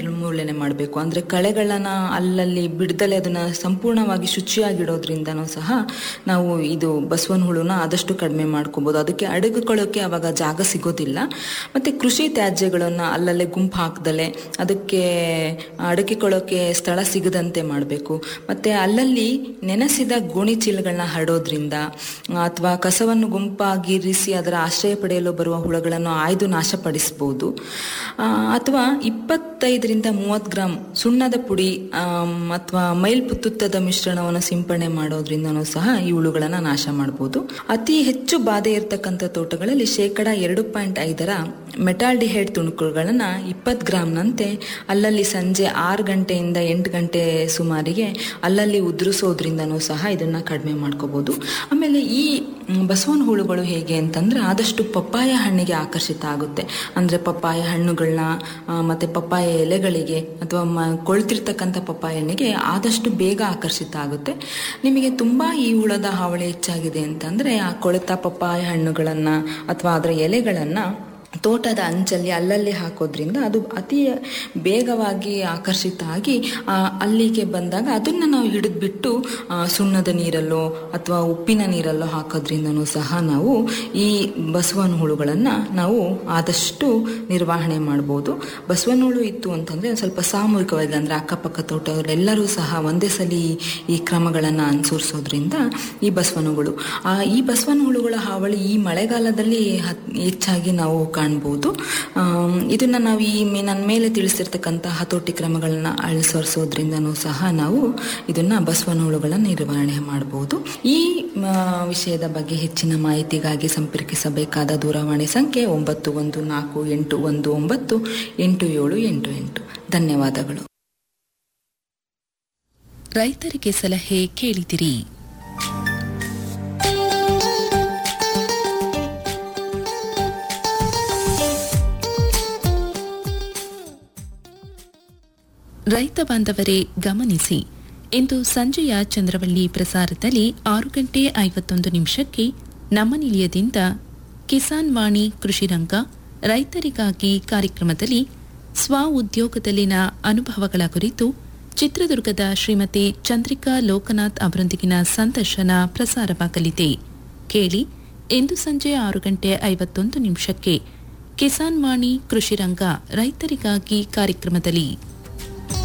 ನಿರ್ಮೂಲನೆ ಮಾಡಬೇಕು ಅಂದರೆ ಕಳೆಗಳನ್ನ ಅಲ್ಲಲ್ಲಿ ಬಿಡ್ದಲೆ ಅದನ್ನು ಸಂಪೂರ್ಣವಾಗಿ ಶುಚಿಯಾಗಿಡೋದ್ರಿಂದನೂ ಸಹ ನಾವು ಇದು ಬಸವನ ಹುಳುನ ಆದಷ್ಟು ಕಡಿಮೆ ಮಾಡ್ಕೋಬೋದು ಅದಕ್ಕೆ ಅಡಗಿಕೊಳ್ಳೋಕೆ ಅವಾಗ ಜಾಗ ಸಿಗೋದಿಲ್ಲ ಮತ್ತು ಕೃಷಿ ತ್ಯಾಜ್ಯಗಳನ್ನು ಅಲ್ಲಲ್ಲೇ ಗುಂಪು ಹಾಕ್ದಲೆ ಅದಕ್ಕೆ ಅಡಗಿಕೊಳ್ಳೋಕೆ ಸ್ಥಳ ಸಿಗದಂತೆ ಮಾಡಬೇಕು ಮತ್ತು ಅಲ್ಲಲ್ಲಿ ನೆನೆಸಿದ ಗೋಣಿ ಚೀಲಗಳನ್ನ ಹರಡೋದ್ರಿಂದ ಅಥವಾ ಕಸವನ್ನು ಗುಂಪಾಗಿರಿಸಿ ಅದರ ಆಶ್ರಯ ಪಡೆಯಲು ಬರುವ ಹುಳಗಳನ್ನು ಆಯ್ದು ನಾಶಪಡಿಸ್ಬೋದು ಅಥವಾ ಇಪ್ಪತ್ತೈದರಿಂದ ಮೂವತ್ತು ಗ್ರಾಂ ಸುಣ್ಣದ ಪುಡಿ ಅಥವಾ ಮೈಲ್ಪುತ್ತುತ್ತದ ಮಿಶ್ರಣವನ್ನು ಸಿಂಪಡಣೆ ಮಾಡೋದ್ರಿಂದನೂ ಸಹ ಈ ಹುಳುಗಳನ್ನು ನಾಶ ಮಾಡ್ಬೋದು ಅತಿ ಹೆಚ್ಚು ಬಾಧೆ ಇರತಕ್ಕಂಥ ತೋಟಗಳಲ್ಲಿ ಶೇಕಡ ಎರಡು ಪಾಯಿಂಟ್ ಐದರ ಮೆಟಾಲ್ಡಿಹೈಡ್ ತುಣುಕುಗಳನ್ನು ಇಪ್ಪತ್ತು ಗ್ರಾಮ್ನಂತೆ ಅಲ್ಲಲ್ಲಿ ಸಂಜೆ ಆರು ಗಂಟೆಯಿಂದ ಎಂಟು ಗಂಟೆ ಸುಮಾರಿಗೆ ಅಲ್ಲಲ್ಲಿ ಉದುರಿಸೋದ್ರಿಂದನೂ ಸಹ ಇದನ್ನು ಕಡಿಮೆ ಮಾಡ್ಕೋಬೋದು ಆಮೇಲೆ ಈ ಬಸವನ ಹುಳುಗಳು ಹೇಗೆ ಅಂತಂದರೆ ಆದಷ್ಟು ಪಪ್ಪಾಯ ಹಣ್ಣಿಗೆ ಆಕರ್ಷಿತ ಆಗುತ್ತೆ ಅಂದರೆ ಪಪ್ಪಾಯ ಹಣ್ಣುಗಳನ್ನ ಮತ್ತು ಪಪ್ಪಾಯ ಎಲೆಗಳಿಗೆ ಅಥವಾ ಮ ಕೊಳ್ತಿರ್ತಕ್ಕಂಥ ಪಪ್ಪಾಯ ಹಣ್ಣಿಗೆ ಆದಷ್ಟು ಬೇಗ ಆಕರ್ಷಿತ ಆಗುತ್ತೆ ನಿಮಗೆ ತುಂಬ ಈ ಹುಳದ ಹಾವಳಿ ಹೆಚ್ಚಾಗಿದೆ ಅಂತಂದರೆ ಆ ಕೊಳೆತ ಪಪ್ಪಾಯ ಹಣ್ಣುಗಳನ್ನು ಅಥವಾ ಅದರ ಎಲೆಗಳನ್ನು ತೋಟದ ಅಂಚಲ್ಲಿ ಅಲ್ಲಲ್ಲಿ ಹಾಕೋದ್ರಿಂದ ಅದು ಅತಿ ಬೇಗವಾಗಿ ಆಕರ್ಷಿತ ಆಗಿ ಅಲ್ಲಿಗೆ ಬಂದಾಗ ಅದನ್ನು ನಾವು ಹಿಡಿದ್ಬಿಟ್ಟು ಸುಣ್ಣದ ನೀರಲ್ಲೋ ಅಥವಾ ಉಪ್ಪಿನ ನೀರಲ್ಲೋ ಹಾಕೋದ್ರಿಂದನೂ ಸಹ ನಾವು ಈ ಬಸವನ ಹುಳುಗಳನ್ನು ನಾವು ಆದಷ್ಟು ನಿರ್ವಹಣೆ ಮಾಡ್ಬೋದು ಬಸವನ ಹುಳು ಇತ್ತು ಅಂತಂದರೆ ಒಂದು ಸ್ವಲ್ಪ ಸಾಮೂಹಿಕವಾಗಿ ಅಂದರೆ ಅಕ್ಕಪಕ್ಕ ತೋಟವರೆಲ್ಲರೂ ಸಹ ಒಂದೇ ಸಲ ಈ ಕ್ರಮಗಳನ್ನು ಅನುಸರಿಸೋದ್ರಿಂದ ಈ ಬಸವನ ಹುಳು ಈ ಬಸವನ ಹುಳುಗಳ ಹಾವಳಿ ಈ ಮಳೆಗಾಲದಲ್ಲಿ ಹೆಚ್ಚಾಗಿ ನಾವು ಕಾಣ್ಬೋದು ಇದನ್ನು ನಾವು ಈ ನನ್ನ ಮೇಲೆ ತಿಳಿಸಿರ್ತಕ್ಕಂಥ ಹತೋಟಿ ಕ್ರಮಗಳನ್ನ ಅನುಸರಿಸೋದ್ರಿಂದನೂ ಸಹ ನಾವು ಇದನ್ನು ಬಸವನ ಹುಳುಗಳನ್ನು ನಿರ್ವಹಣೆ ಮಾಡ್ಬೋದು ಈ ವಿಷಯದ ಬಗ್ಗೆ ಹೆಚ್ಚಿನ ಮಾಹಿತಿಗಾಗಿ ಸಂಪರ್ಕಿಸಬೇಕಾದ ದೂರವಾಣಿ ಸಂಖ್ಯೆ ಒಂಬತ್ತು ಒಂದು ನಾಲ್ಕು ಎಂಟು ಒಂದು ಒಂಬತ್ತು ಎಂಟು ಏಳು ಎಂಟು ಎಂಟು ಧನ್ಯವಾದಗಳು ರೈತರಿಗೆ ಸಲಹೆ ಕೇಳಿದಿರಿ ರೈತ ಬಾಂಧವರೇ ಗಮನಿಸಿ ಇಂದು ಸಂಜೆಯ ಚಂದ್ರವಳ್ಳಿ ಪ್ರಸಾರದಲ್ಲಿ ಆರು ಗಂಟೆ ಐವತ್ತೊಂದು ನಿಮಿಷಕ್ಕೆ ನಮ್ಮ ನಿಲಯದಿಂದ ಕಿಸಾನ್ ವಾಣಿ ಕೃಷಿರಂಗ ರೈತರಿಗಾಗಿ ಕಾರ್ಯಕ್ರಮದಲ್ಲಿ ಸ್ವ ಉದ್ಯೋಗದಲ್ಲಿನ ಅನುಭವಗಳ ಕುರಿತು ಚಿತ್ರದುರ್ಗದ ಶ್ರೀಮತಿ ಚಂದ್ರಿಕಾ ಲೋಕನಾಥ್ ಅವರೊಂದಿಗಿನ ಸಂದರ್ಶನ ಪ್ರಸಾರವಾಗಲಿದೆ ಕೇಳಿ ಇಂದು ಸಂಜೆ ಆರು ಗಂಟೆ ಐವತ್ತೊಂದು ನಿಮಿಷಕ್ಕೆ ಕಿಸಾನ್ ವಾಣಿ ಕೃಷಿರಂಗ ರೈತರಿಗಾಗಿ ಕಾರ್ಯಕ್ರಮದಲ್ಲಿ